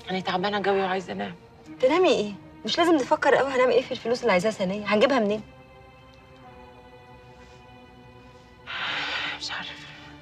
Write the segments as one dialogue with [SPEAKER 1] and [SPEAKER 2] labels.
[SPEAKER 1] انا تعبانه قوي وعايزه انام
[SPEAKER 2] تنامي ايه مش لازم نفكر قوي هنعمل ايه في الفلوس اللي عايزاها ثانيه هنجيبها منين
[SPEAKER 1] مش عارفه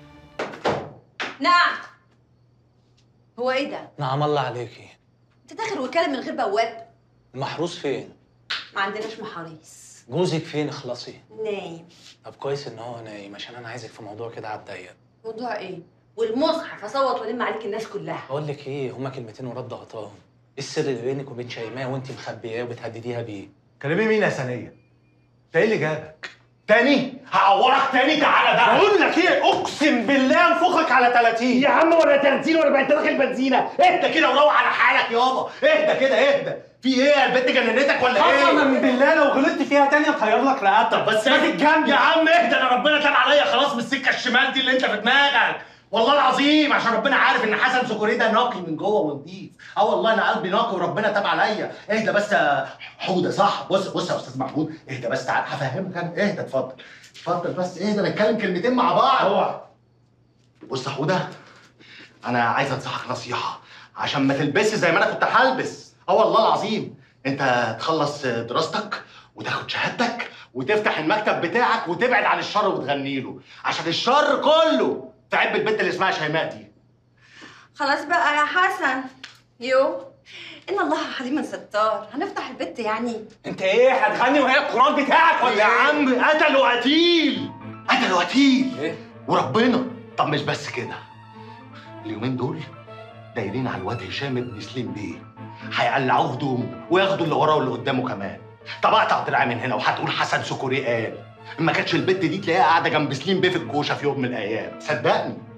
[SPEAKER 3] نعم هو ايه ده؟
[SPEAKER 4] نعم الله عليكي
[SPEAKER 3] انت داخل وكالم من غير بواب
[SPEAKER 4] المحروس فين؟
[SPEAKER 3] ما عندناش محاريس
[SPEAKER 4] جوزك فين اخلصي؟
[SPEAKER 3] نايم
[SPEAKER 4] طب كويس ان هو نايم عشان انا عايزك في موضوع كده على الضيق
[SPEAKER 3] موضوع ايه؟ والمصحف اصوت والم عليك الناس كلها
[SPEAKER 4] بقول لك ايه هما كلمتين ورد غطاهم ايه السر اللي بينك وبين شيماء وانت مخبياه وبتهدديها بيه؟
[SPEAKER 5] كلمي مين يا ثانيه؟ انت ايه اللي جابك؟ تاني؟ هعورك تاني تعالى بقى بقول لك ايه اقسم بالله انفخك على 30 يا عم ولا 30 ولا بقى انت داخل بنزينه اهدى كده وروح على حالك يابا اهدى كده اهدى في ايه البنت جننتك ولا ايه؟ قسما بالله لو غلطت فيها تاني اطير لك رقبتك بس ما تتجنن يا عم اهدى انا ربنا تاب عليا خلاص من السكه الشمال دي اللي انت في دماغك والله العظيم عشان ربنا عارف ان حسن سكوري ده نقي من جوه ونضيف اه والله انا قلبي نقي وربنا تاب عليا اهدى بس يا حوده صح بص بص يا استاذ محمود اهدى بس تعال هفهمك انا اهدى اتفضل اتفضل بس اهدى نتكلم كلمتين مع بعض اوعى بص يا حوده انا عايز انصحك نصيحه عشان ما تلبسش زي ما انا كنت هلبس اه والله العظيم انت تخلص دراستك وتاخد شهادتك وتفتح المكتب بتاعك وتبعد عن الشر وتغني له عشان الشر كله في عب البنت اللي اسمها شيماء دي
[SPEAKER 3] خلاص بقى يا حسن يو ان الله حليم ستار هنفتح البت يعني
[SPEAKER 5] انت ايه هتغني وهي القران بتاعك ولا
[SPEAKER 4] إيه؟
[SPEAKER 5] يا عم قتلوا قتيل قتلوا قتيل
[SPEAKER 4] ايه؟
[SPEAKER 5] وربنا طب مش بس كده اليومين دول دايرين على الواد هشام ابن سليم بيه هيقلعوه هدومه وياخدوا اللي وراه واللي قدامه كمان طب اقطع دراعي من هنا وهتقول حسن سكوري قال ما كانتش البت دي تلاقيها قاعده جنب سليم بيه في الكوشه في يوم من الايام صدقني